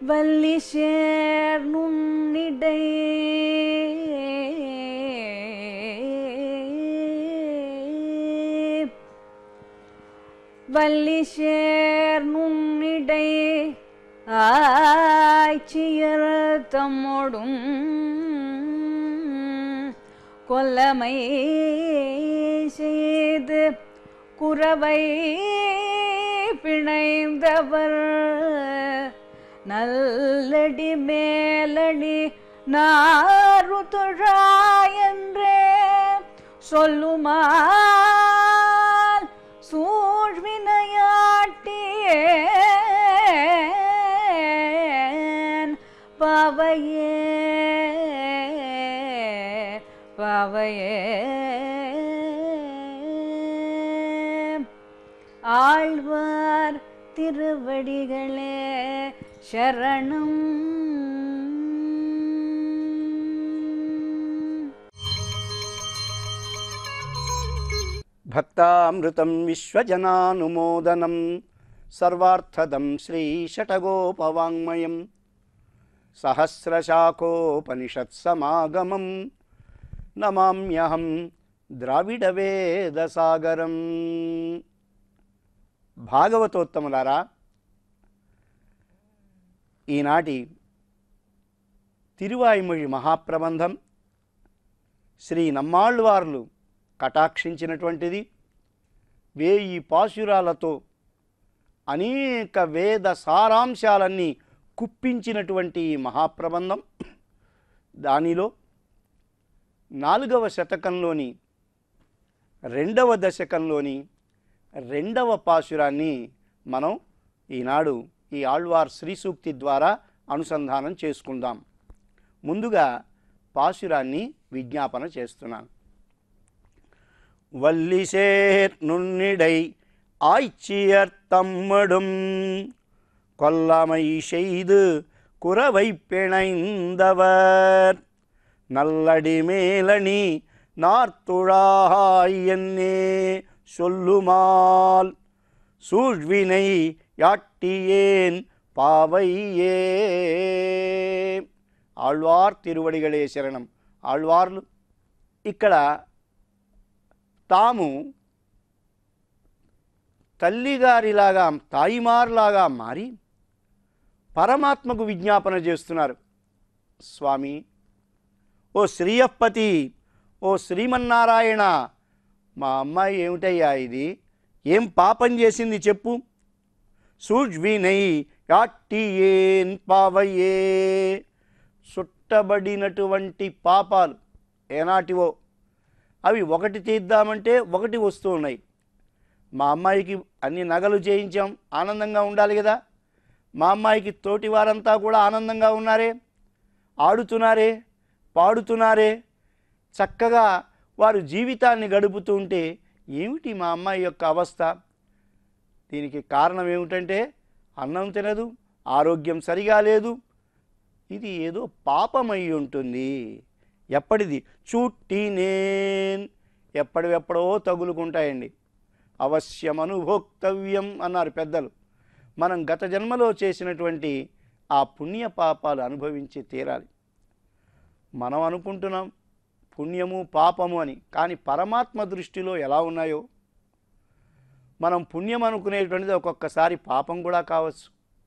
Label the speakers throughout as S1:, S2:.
S1: வள்ளி சேர் நுண்ணிடை வள்ளி சேர் நுண்ணிடை ஆய்ச்சியர் தம்மோடும் கொல்லமை செய்து குறவை பிணைந்தவர் நல்லடி மேலடி நாரு என்றே சொல்லுமால் சூழ்வினையாட்டியேன் பவையே பவையே ஆழ்வார் திருவடிகளே சரணம்
S2: భక్తామృతం విశ్వజనానుమోదనం సర్వార్థదం శ్రీషటగోపవాङ्మయం సహస్రశాఖోపనిషత్సమాగమం నమామ్యహం ద్రావిడవేదసాగరం భాగవతోత్తములారా ఈనాటి తిరువాయిమొഴി మహాప్రబంధం శ్రీ నమ్మాళ్ళవార్లు కటాక్షించినటువంటిది వేయి పాశురాలతో అనేక వేద సారాంశాలన్నీ కుప్పించినటువంటి ఈ మహాప్రబంధం దానిలో నాలుగవ శతకంలోని రెండవ దశకంలోని రెండవ పాశురాన్ని మనం ఈనాడు ఈ ఆళ్వార్ శ్రీ సూక్తి ద్వారా అనుసంధానం చేసుకుందాం ముందుగా పాశురాన్ని విజ్ఞాపన చేస్తున్నాను வல்லிசேர் நுண்ணிடை ஆய்ச்சியர் தம்மடும் கொல்லமை செய்து குறவை பிணைந்தவர் நல்லடி மேலணி நார்த்துழாய் என்னே சொல்லுமால் சூழ்வினை யாட்டியேன் பாவையே ఆళ్వార్ తిరువడిగలే శరణం ఆళ్వార్లు ఇక్కడ తాము తల్లిగారిలాగా తాయిమార్లాగా మారి పరమాత్మకు విజ్ఞాపన చేస్తున్నారు స్వామి ఓ శ్రీయప్పతి ఓ శ్రీమన్నారాయణ మా అమ్మాయి ఏమిటయ్యా ఇది ఏం పాపం చేసింది చెప్పు సూజ్వినై యాట్టియేన్ పావయ్యే చుట్టబడినటువంటి పాపాలు ఏనాటివో అవి ఒకటి తీద్దామంటే ఒకటి వస్తూ ఉన్నాయి మా అమ్మాయికి అన్ని నగలు చేయించాం ఆనందంగా ఉండాలి కదా మా అమ్మాయికి తోటి వారంతా కూడా ఆనందంగా ఉన్నారే ఆడుతున్నారే పాడుతున్నారే చక్కగా వారు జీవితాన్ని గడుపుతూ ఉంటే ఏమిటి మా అమ్మాయి యొక్క అవస్థ దీనికి కారణం ఏమిటంటే అన్నం తినదు ఆరోగ్యం సరిగా లేదు ఇది ఏదో పాపమై ఉంటుంది ఎప్పటిది చుట్టి నేన్ ఎప్పటివెప్పుడో తగులుకుంటాయండి అవశ్యం అనుభోక్తవ్యం అన్నారు పెద్దలు మనం గత జన్మలో చేసినటువంటి ఆ పుణ్య పాపాలు అనుభవించి తీరాలి మనం అనుకుంటున్నాం పుణ్యము పాపము అని కానీ పరమాత్మ దృష్టిలో ఎలా ఉన్నాయో మనం పుణ్యం అనుకునేటువంటిది ఒక్కొక్కసారి పాపం కూడా కావచ్చు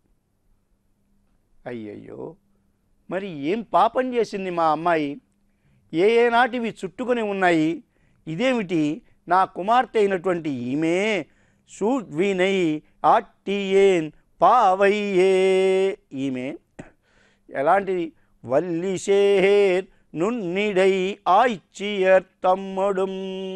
S2: అయ్యయ్యో మరి ఏం పాపం చేసింది మా అమ్మాయి ఏ ఏ నాటివి చుట్టుకొని ఉన్నాయి ఇదేమిటి నా కుమార్తె అయినటువంటి ఈమె సూడ్వినై ఆట్టియేన్ పావయ్యే ఈమె ఎలాంటిది వల్లిషేర్ నున్నిడై ఆయిచ్చియర్ తమ్ముడుం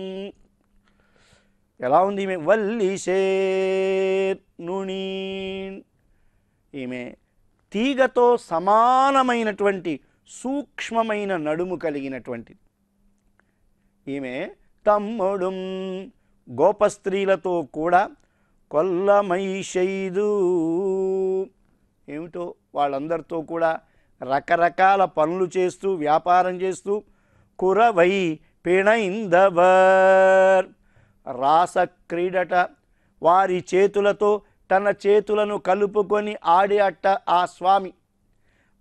S2: ఎలా ఉంది ఈమె వల్లిషేర్ నుని ఈమె తీగతో సమానమైనటువంటి సూక్ష్మమైన నడుము కలిగినటువంటి ఈమె తమ్ముడు గోపస్త్రీలతో కూడా కొల్లమైషైదు ఏమిటో వాళ్ళందరితో కూడా రకరకాల పనులు చేస్తూ వ్యాపారం చేస్తూ కురవై పిణైందవర్ రాస క్రీడట వారి చేతులతో తన చేతులను కలుపుకొని ఆడి అట్ట ఆ స్వామి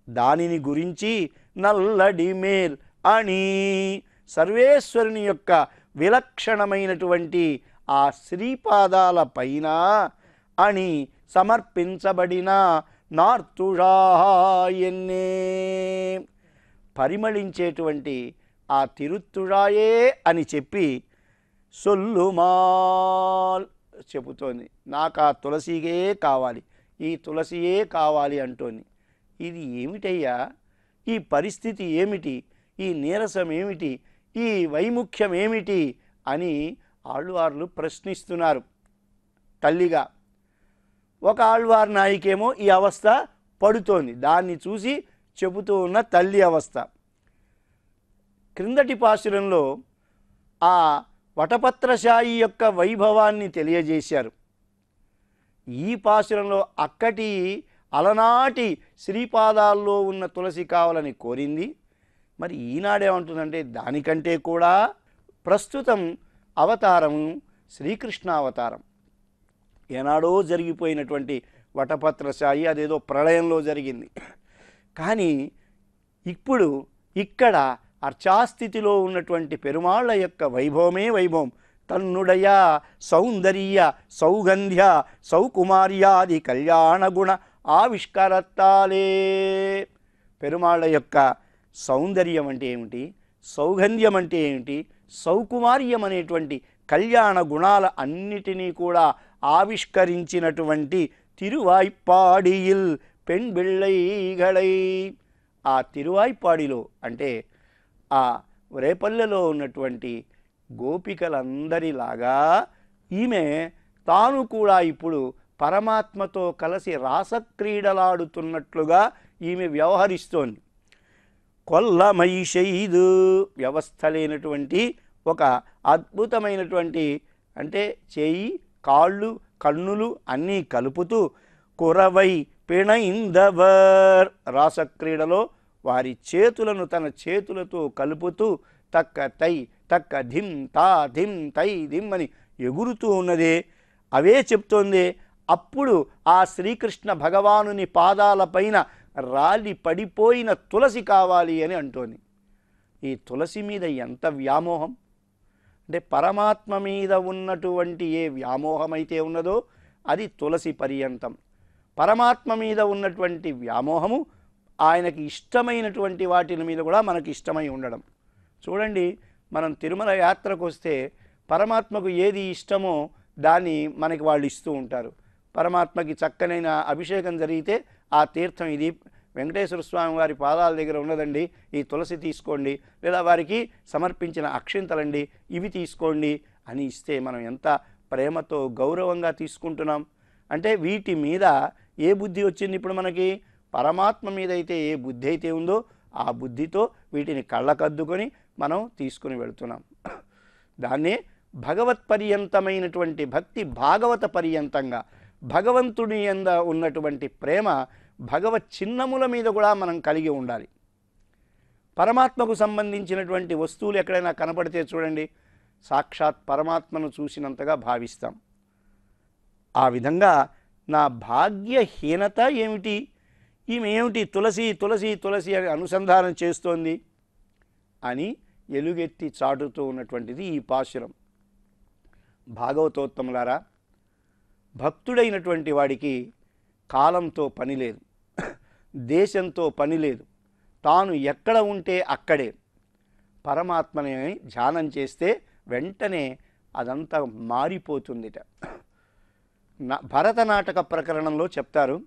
S2: దానిని గురించి నల్లడి మేల్ అని సర్వేశ్వరుని యొక్క విలక్షణమైనటువంటి ఆ శ్రీపాదాల పైన అని సమర్పించబడిన నార్తుషాయన్నే పరిమళించేటువంటి ఆ తిరుత్తుഴാయే అని చెప్పి సొల్లుమాల్ చెబుతోంది నాకు ఆ తులసియే కావాలి ఈ తులసియే కావాలి అంటోంది ఇది ఏమిటయ్యా ఈ పరిస్థితి ఏమిటి ఈ నీరసం ఏమిటి ఈ వైముఖ్యం ఏమిటి అని ఆళ్వార్లు ప్రశ్నిస్తున్నారు తల్లిగా ఒక ఆళ్వార్ నాయికేమో ఈ అవస్థ పడుతోంది దాన్ని చూసి చెబుతూ ఉన్న తల్లి అవస్థ క్రిందటి పాశురంలో ఆ వటపత్రశాయి యొక్క వైభవాన్ని తెలియజేశారు ఈ పాశురంలో అక్కటి అలనాటి శ్రీపాదాల్లో ఉన్న తులసి కావాలని కోరింది మరి ఈనాడేమంటుందంటే దానికంటే కూడా ప్రస్తుతం అవతారము శ్రీకృష్ణ అవతారం ఏనాడో జరిగిపోయినటువంటి వటపత్రశాయి అదేదో ప్రళయంలో జరిగింది కానీ ఇప్పుడు ఇక్కడ అర్చాస్థితిలో ఉన్నటువంటి పెరుమాళ్ళ యొక్క వైభవమే వైభవం తన్నుడయ సౌందర్య సౌగంధ్య సౌకుమార్యాది కళ్యాణ గుణ ఆవిష్కరత్తాలే పెరుమాళ్ళ యొక్క సౌందర్యం అంటే ఏమిటి సౌగంధ్యం అంటే ఏమిటి సౌకుమార్యం అనేటువంటి కళ్యాణ గుణాల అన్నిటినీ కూడా ఆవిష్కరించినటువంటి తిరువాయిపాడియిల్ పెణ్బిళ్ళైగళై ఆ తిరువాయిపాడిలో అంటే ఆ రేపల్లెలో ఉన్నటువంటి గోపికలందరిలాగా ఈమె తాను కూడా ఇప్పుడు పరమాత్మతో కలిసి రాసక్రీడలాడుతున్నట్లుగా ఈమె వ్యవహరిస్తోంది కొల్లమైషైదు వ్యవస్థ లేనటువంటి ఒక అద్భుతమైనటువంటి అంటే చేయి కాళ్ళు కన్నులు అన్నీ కలుపుతూ కురవై పిణైందవర్ రాసక్రీడలో వారి చేతులను తన చేతులతో కలుపుతూ తక్క తై తక్క ధిం తా ధిం తై ధిం అని ఎగురుతూ ఉన్నదే అవే చెప్తోంది అప్పుడు ఆ శ్రీకృష్ణ భగవానుని పాదాలపైన రాలి పడిపోయిన తులసి కావాలి అని అంటోంది ఈ తులసి మీద ఎంత వ్యామోహం అంటే పరమాత్మ మీద ఉన్నటువంటి ఏ వ్యామోహం అయితే ఉన్నదో అది తులసి పర్యంతం పరమాత్మ మీద ఉన్నటువంటి వ్యామోహము ఆయనకి ఇష్టమైనటువంటి వాటిని మీద కూడా మనకి ఇష్టమై ఉండడం చూడండి మనం తిరుమల యాత్రకు వస్తే పరమాత్మకు ఏది ఇష్టమో దాన్ని మనకి వాళ్ళు ఇస్తూ ఉంటారు పరమాత్మకి చక్కనైన అభిషేకం జరిగితే ఆ తీర్థం ఇది వెంకటేశ్వర స్వామి వారి పాదాల దగ్గర ఉన్నదండి ఈ తులసి తీసుకోండి లేదా వారికి సమర్పించిన అక్షింతలండి ఇవి తీసుకోండి అని ఇస్తే మనం ఎంత ప్రేమతో గౌరవంగా తీసుకుంటున్నాం అంటే వీటి మీద ఏ బుద్ధి వచ్చింది ఇప్పుడు మనకి పరమాత్మ మీద అయితే ఏ బుద్ధి అయితే ఉందో ఆ బుద్ధితో వీటిని కళ్ళకద్దుకొని మనం తీసుకుని వెళుతున్నాం దాన్నే భగవత్ పర్యంతమైనటువంటి భక్తి భాగవత పర్యంతంగా భగవంతుని ఎంద ఉన్నటువంటి ప్రేమ భగవత్ చిన్నముల మీద కూడా మనం కలిగి ఉండాలి పరమాత్మకు సంబంధించినటువంటి వస్తువులు ఎక్కడైనా కనపడితే చూడండి సాక్షాత్ పరమాత్మను చూసినంతగా భావిస్తాం ఆ విధంగా నా భాగ్యహీనత ఏమిటి ఈమె ఏమిటి తులసి తులసి తులసి అని అనుసంధానం చేస్తోంది అని ఎలుగెత్తి చాటుతూ ఉన్నటువంటిది ఈ పాశురం భాగవతోత్తములారా భక్తుడైనటువంటి వాడికి కాలంతో పని లేదు దేశంతో పని లేదు తాను ఎక్కడ ఉంటే అక్కడే పరమాత్మని ధ్యానం చేస్తే వెంటనే అదంతా మారిపోతుందిట నా భరతనాటక ప్రకరణంలో చెప్తారు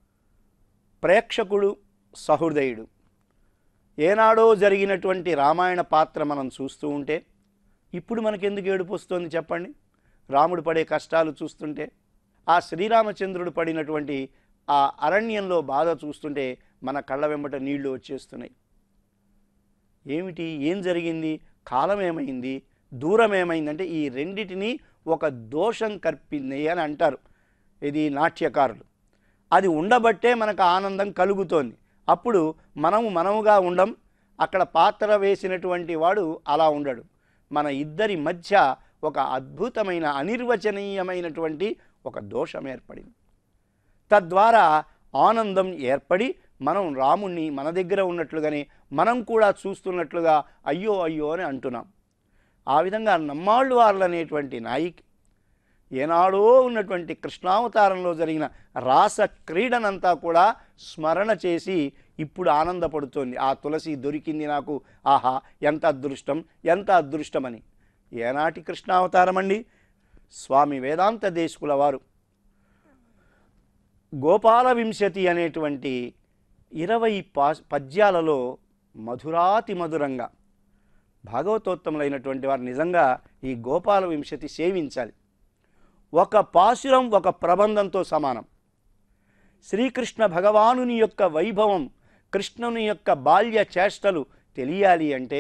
S2: ప్రేక్షకుడు సహృదయుడు ఏనాడో జరిగినటువంటి రామాయణ పాత్ర మనం చూస్తూ ఉంటే ఇప్పుడు మనకెందుకు ఏడుపు వస్తుంది చెప్పండి రాముడు పడే కష్టాలు చూస్తుంటే ఆ శ్రీరామచంద్రుడు పడినటువంటి ఆ అరణ్యంలో బాధ చూస్తుంటే మన కళ్ళ వెంబట నీళ్లు వచ్చేస్తున్నాయి ఏమిటి ఏం జరిగింది కాలం ఏమైంది దూరం ఏమైందంటే ఈ రెండిటిని ఒక దోషం కల్పింది అని అంటారు ఇది నాట్యకారులు అది ఉండబట్టే మనకు ఆనందం కలుగుతోంది అప్పుడు మనము మనముగా ఉండం అక్కడ పాత్ర వేసినటువంటి వాడు అలా ఉండడు మన ఇద్దరి మధ్య ఒక అద్భుతమైన అనిర్వచనీయమైనటువంటి ఒక దోషం ఏర్పడింది తద్వారా ఆనందం ఏర్పడి మనం రాముణ్ణి మన దగ్గర ఉన్నట్లుగానే మనం కూడా చూస్తున్నట్లుగా అయ్యో అయ్యో అని అంటున్నాం ఆ విధంగా నమ్మాళ్ళు వార్లు అనేటువంటి నాయికి ఏనాడో ఉన్నటువంటి కృష్ణావతారంలో జరిగిన రాస క్రీడనంతా కూడా స్మరణ చేసి ఇప్పుడు ఆనందపడుతోంది ఆ తులసి దొరికింది నాకు ఆహా ఎంత అదృష్టం ఎంత అదృష్టమని ఏనాటి కృష్ణావతారం అండి స్వామి వేదాంత దేశకుల వారు గోపాల వింశతి అనేటువంటి ఇరవై పా పద్యాలలో మధురాతి మధురంగా భాగవతోత్తములైనటువంటి వారు నిజంగా ఈ గోపాల వింశతి సేవించాలి ఒక పాశురం ఒక ప్రబంధంతో సమానం శ్రీకృష్ణ భగవానుని యొక్క వైభవం కృష్ణుని యొక్క బాల్య చేష్టలు తెలియాలి అంటే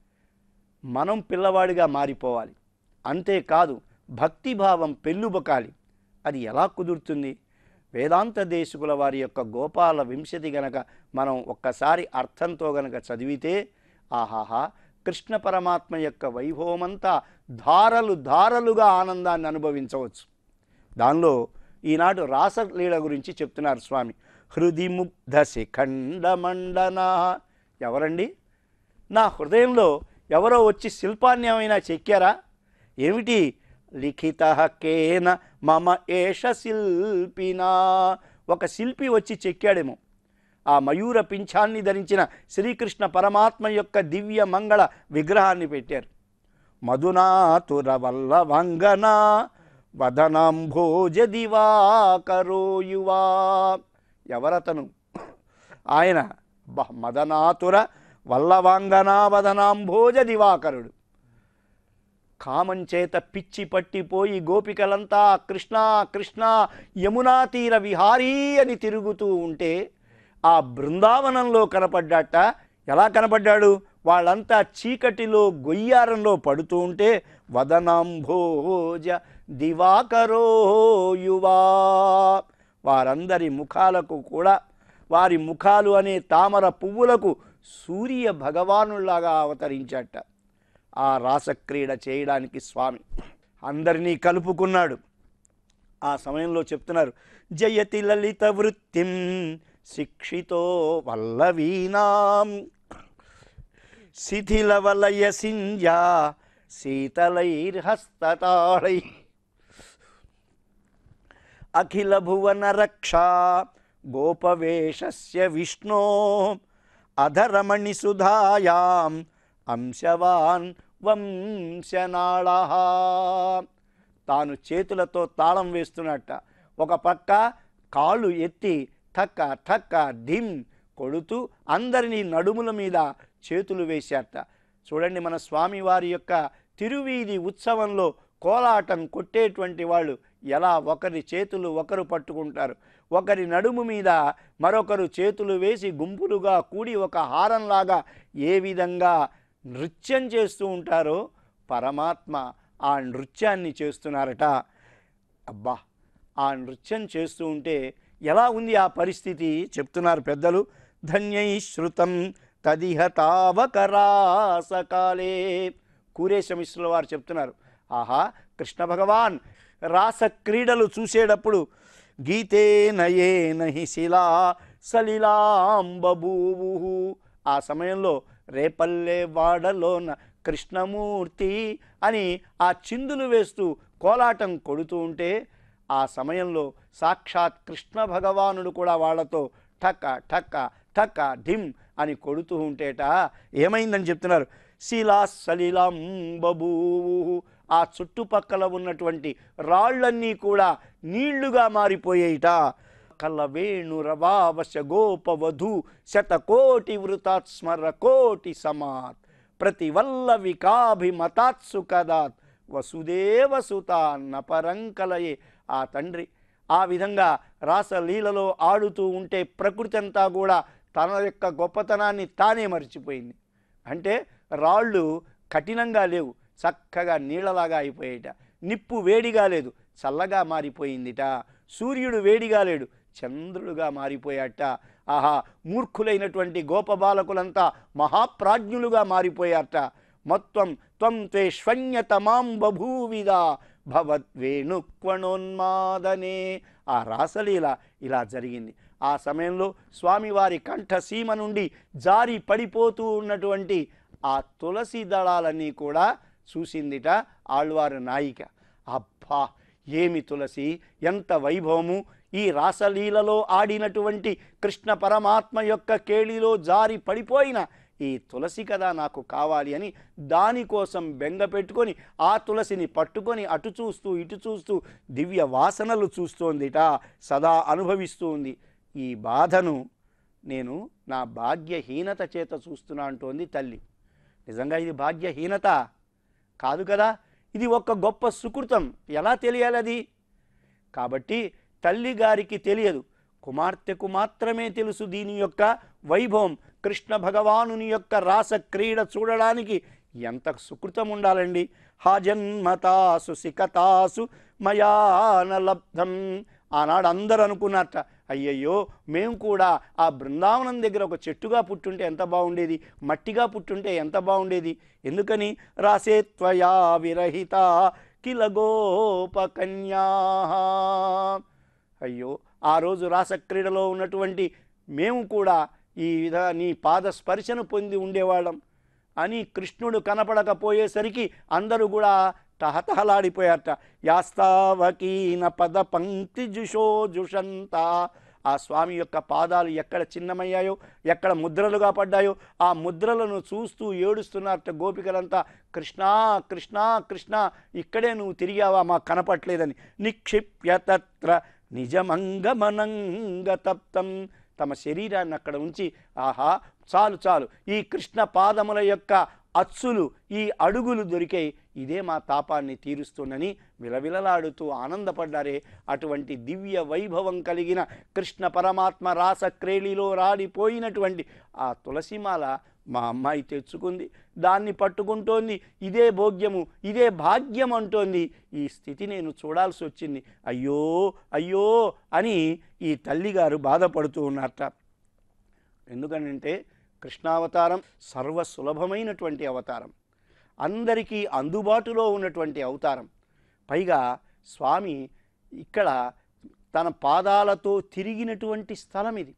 S2: మనం పిల్లవాడిగా మారిపోవాలి అంతేకాదు భక్తిభావం పెళ్ళుబకాలి అది ఎలా కుదురుతుంది వేదాంత దేశకుల వారి యొక్క గోపాల వింశతి గనక మనం ఒక్కసారి అర్థంతో గనక చదివితే ఆహాహా కృష్ణ పరమాత్మ యొక్క వైభవమంతా ధారలు ధారలుగా ఆనందాన్ని అనుభవించవచ్చు దానిలో ఈనాడు రాసలీల గురించి చెప్తున్నారు స్వామి హృది ముగ్ధ శిఖండ మండన ఎవరండి నా హృదయంలో ఎవరో వచ్చి శిల్పాన్ని ఏమైనా చెక్కారా ఏమిటి లిఖిత కేన మమ ఏష శిల్పినా ఒక శిల్పి వచ్చి చెక్కాడేమో ఆ మయూర పింఛాన్ని ధరించిన శ్రీకృష్ణ పరమాత్మ యొక్క దివ్య మంగళ విగ్రహాన్ని పెట్టారు మధునాతుర వల్ల వంగన వదనాంభోజ దివాకరో యువా ఎవరతను ఆయన బ- మదనాతుర వల్లవాంగనా వదనాంభోజ దివాకరుడు కామం చేత పిచ్చి పట్టిపోయి గోపికలంతా కృష్ణ కృష్ణ యమునా తీర విహారీ అని తిరుగుతూ ఉంటే ఆ బృందావనంలో కనపడ్డాట ఎలా కనపడ్డాడు వాళ్ళంతా చీకటిలో గొయ్యారంలో పడుతూ ఉంటే వదనాంభోజ దివాకరో యువా వారందరి ముఖాలకు కూడా వారి ముఖాలు అనే తామర పువ్వులకు సూర్య భగవానులాగా అవతరించట ఆ రాసక్రీడ చేయడానికి స్వామి అందరినీ కలుపుకున్నాడు ఆ సమయంలో చెప్తున్నారు జయతి లలిత వృత్తిం శిక్షితో వల్లవీనాం శిథిల వలయ సింజా శీతలైర్హస్తతాళై అఖిల భువన రక్షా గోపవేషస్య విష్ణో అధరమణి సుధాయాం అంశవాన్ వంశనాళ తాను చేతులతో తాళం వేస్తున్నట్ట ఒక పక్క కాళ్ళు ఎత్తి ఠక్క ఠక్క ధిమ్ కొడుతూ అందరినీ నడుముల మీద చేతులు వేశారట చూడండి మన స్వామివారి యొక్క తిరువీధి ఉత్సవంలో కోలాటం కొట్టేటువంటి వాళ్ళు ఎలా ఒకరి చేతులు ఒకరు పట్టుకుంటారు ఒకరి నడుము మీద మరొకరు చేతులు వేసి గుంపులుగా కూడి ఒక హారంలాగా ఏ విధంగా నృత్యం చేస్తూ ఉంటారో పరమాత్మ ఆ నృత్యాన్ని చేస్తున్నారట అబ్బా ఆ నృత్యం చేస్తూ ఉంటే ఎలా ఉంది ఆ పరిస్థితి చెప్తున్నారు పెద్దలు ధన్యై శృతం తదిహ తావకరాసకాలే కూరేశమిశ్రుల వారు చెప్తున్నారు ఆహా కృష్ణ భగవాన్ రాస క్రీడలు చూసేటప్పుడు గీతే నయే నహి శిలా సలిలాంబూవు ఆ సమయంలో రేపల్లె వాడలోన కృష్ణమూర్తి అని ఆ చిందులు వేస్తూ కోలాటం కొడుతూ ఉంటే ఆ సమయంలో సాక్షాత్ కృష్ణ భగవానుడు కూడా వాళ్ళతో ఠక్క ఠక్క ఠక్క ఢిమ్ అని కొడుతూ ఉంటేట ఏమైందని చెప్తున్నారు శిలా సలిలం బబూవు ఆ చుట్టుపక్కల ఉన్నటువంటి రాళ్ళన్నీ కూడా నీళ్లుగా మారిపోయేట కల్ల వేణు రవావశ గోప వధు శతకోటి వృతాత్స్మర కోటి సమాత్ ప్రతి వల్ల వికాభిమతాత్సు కదాత్ వసుదేవ సుత నపరంకలయే ఆ తండ్రి ఆ విధంగా రాసలీలలో ఆడుతూ ఉంటే ప్రకృతి అంతా కూడా తన యొక్క గొప్పతనాన్ని తానే మర్చిపోయింది అంటే రాళ్ళు కఠినంగా లేవు చక్కగా నీళ్ళలాగా అయిపోయేట నిప్పు వేడిగా లేదు చల్లగా మారిపోయిందిట సూర్యుడు వేడిగా లేడు చంద్రుడుగా మారిపోయాట ఆహా మూర్ఖులైనటువంటి గోపబాలకులంతా మహాప్రాజ్ఞులుగా మారిపోయారట మొత్తం త్వం త్వేష్వన్యతమాం బభూవిదా భవద్వేణుక్వణోన్మాదనే ఆ రాసలీల ఇలా జరిగింది ఆ సమయంలో స్వామివారి కంఠసీమ నుండి జారి పడిపోతూ ఉన్నటువంటి ఆ తులసి దళాలన్నీ కూడా చూసిందిట ఆళ్వారు నాయిక అబ్బా ఏమి తులసి ఎంత వైభవము ఈ రాసలీలలో ఆడినటువంటి కృష్ణ పరమాత్మ యొక్క కేళిలో జారి పడిపోయిన ఈ తులసి కదా నాకు కావాలి అని దానికోసం బెంగ పెట్టుకొని ఆ తులసిని పట్టుకొని అటు చూస్తూ ఇటు చూస్తూ దివ్య వాసనలు చూస్తోందిట సదా అనుభవిస్తూ ఉంది ఈ బాధను నేను నా భాగ్యహీనత చేత చూస్తున్నా అంటోంది తల్లి నిజంగా ఇది భాగ్యహీనత కాదు కదా ఇది ఒక గొప్ప సుకృతం ఎలా తెలియాలి అది కాబట్టి తల్లి గారికి తెలియదు కుమార్తెకు మాత్రమే తెలుసు దీని యొక్క వైభవం కృష్ణ భగవానుని యొక్క రాస క్రీడ చూడడానికి ఎంత సుకృతం ఉండాలండి హా జన్మతాసు సికతాసు మయానలబ్ధం ఆనాడు అందరూ అనుకున్నట్ట అయ్యయ్యో మేము కూడా ఆ బృందావనం దగ్గర ఒక చెట్టుగా పుట్టుంటే ఎంత బాగుండేది మట్టిగా పుట్టుంటే ఎంత బాగుండేది ఎందుకని రాసే త్వయా విరహిత కిల గోపకన్యా అయ్యో ఆ రోజు రాసక్రీడలో ఉన్నటువంటి మేము కూడా ఈ విధ నీ పాద స్పర్శను పొంది ఉండేవాళ్ళం అని కృష్ణుడు కనపడకపోయేసరికి అందరూ కూడా తహతహలాడిపోయారట యాస్తావకీన పద పంక్తి జుషో జుషంత ఆ స్వామి యొక్క పాదాలు ఎక్కడ చిన్నమయ్యాయో ఎక్కడ ముద్రలుగా పడ్డాయో ఆ ముద్రలను చూస్తూ ఏడుస్తున్నారట గోపికలంతా కృష్ణా కృష్ణా కృష్ణ ఇక్కడే నువ్వు తిరిగావా మాకు కనపట్లేదని నిక్షిప్య తత్ర నిజమంగమనంగ తప్తం తమ శరీరాన్ని అక్కడ ఉంచి ఆహా చాలు చాలు ఈ కృష్ణ పాదముల యొక్క అచ్చులు ఈ అడుగులు దొరికాయి ఇదే మా తాపాన్ని తీరుస్తుందని విలవిలలాడుతూ ఆనందపడ్డారే అటువంటి దివ్య వైభవం కలిగిన కృష్ణ పరమాత్మ రాస క్రేళిలో రాడిపోయినటువంటి ఆ తులసిమాల మా అమ్మాయి తెచ్చుకుంది దాన్ని పట్టుకుంటోంది ఇదే భోగ్యము ఇదే భాగ్యం అంటోంది ఈ స్థితి నేను చూడాల్సి వచ్చింది అయ్యో అయ్యో అని ఈ తల్లిగారు బాధపడుతూ ఉన్నారట ఎందుకనంటే కృష్ణావతారం సర్వ సులభమైనటువంటి అవతారం అందరికీ అందుబాటులో ఉన్నటువంటి అవతారం పైగా స్వామి ఇక్కడ తన పాదాలతో తిరిగినటువంటి స్థలం ఇది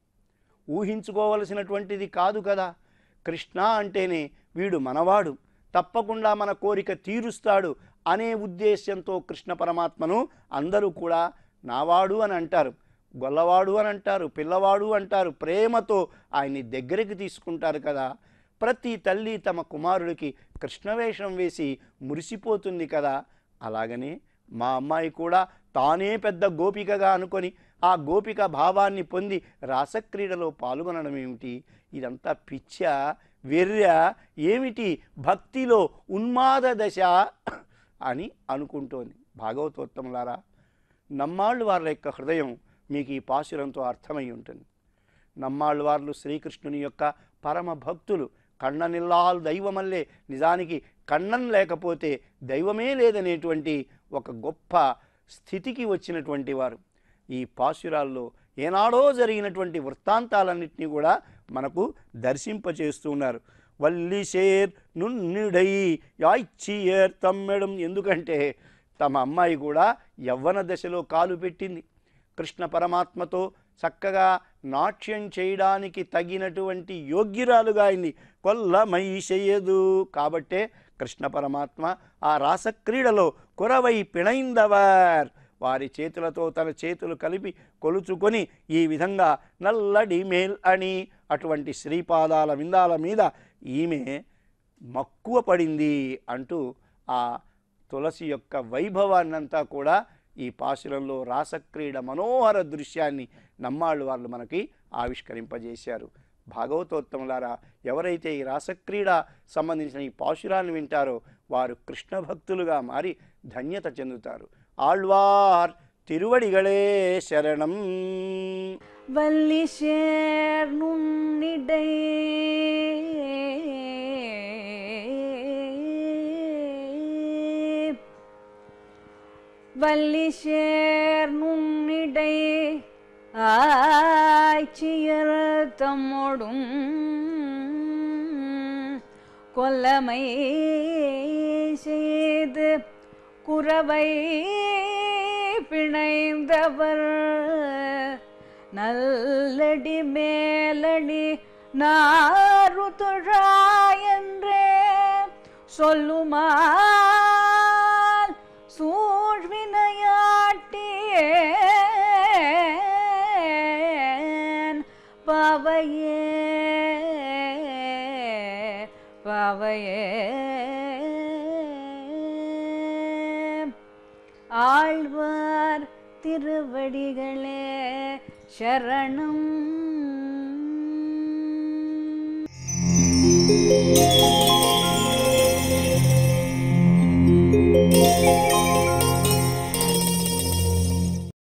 S2: ఊహించుకోవలసినటువంటిది కాదు కదా కృష్ణ అంటేనే వీడు మనవాడు తప్పకుండా మన కోరిక తీరుస్తాడు అనే ఉద్దేశ్యంతో కృష్ణ పరమాత్మను అందరూ కూడా నావాడు అని అంటారు గొల్లవాడు అని అంటారు పిల్లవాడు అంటారు ప్రేమతో ఆయన్ని దగ్గరికి తీసుకుంటారు కదా ప్రతి తల్లి తమ కుమారుడికి కృష్ణవేషం వేసి మురిసిపోతుంది కదా అలాగనే మా అమ్మాయి కూడా తానే పెద్ద గోపికగా అనుకొని ఆ గోపిక భావాన్ని పొంది రాసక్రీడలో పాల్గొనడం ఏమిటి ఇదంతా పిచ్చ వెర్ర ఏమిటి భక్తిలో ఉన్మాద దశ అని అనుకుంటోంది భాగవతోత్తములారా నమ్మాళ్ళు వాళ్ళ యొక్క హృదయం మీకు ఈ పాశురంతో అర్థమై ఉంటుంది నమ్మాళ్ళు వాళ్ళు శ్రీకృష్ణుని యొక్క పరమ భక్తులు కన్ననిల్లాల్ దైవమల్లే నిజానికి కన్నం లేకపోతే దైవమే లేదనేటువంటి ఒక గొప్ప స్థితికి వచ్చినటువంటి వారు ఈ పాశురాల్లో ఏనాడో జరిగినటువంటి వృత్తాంతాలన్నింటినీ కూడా మనకు దర్శింపచేస్తూ ఉన్నారు వల్లిషేర్ నున్నిడై యాయిచ్చియర్ తమ్మెడం ఎందుకంటే తమ అమ్మాయి కూడా యవ్వన దశలో కాలు పెట్టింది కృష్ణ పరమాత్మతో చక్కగా నాట్యం చేయడానికి తగినటువంటి యోగ్యురాలుగా అయింది కొల్లమైషయదు కాబట్టే కృష్ణ పరమాత్మ ఆ రాసక్రీడలో కురవై పిణైందవర్ వారి చేతులతో తన చేతులు కలిపి కొలుచుకొని ఈ విధంగా నల్లడి మేల్ అని అటువంటి శ్రీపాదాల విందాల మీద ఈమె మక్కువ పడింది అంటూ ఆ తులసి యొక్క వైభవాన్నంతా కూడా ఈ పాశురంలో రాసక్రీడ మనోహర దృశ్యాన్ని నమ్మాళ్ళు వాళ్ళు మనకి ఆవిష్కరింపజేశారు భాగవతోత్తములారా ఎవరైతే ఈ రాసక్రీడ సంబంధించిన ఈ పాశురాన్ని వింటారో వారు కృష్ణ భక్తులుగా మారి ధన్యత చెందుతారు ఆళ్వార్ తిరువడిగళే శరణం
S1: வள்ளி சேர் நுண்ணிடை வள்ளி சேர் நுண்ணிடை ஆய்ச்சியர் தம்மோடும் கொல்லமை செய்து குறவை பிணைந்தவர் நல்லடி மேலடி நாருதுழாயன்றே சொல்லுமால் சூழ்வினையாட்டியேன் பவையே பவையே ஆழ்வார் திருவடிகளே சரணம்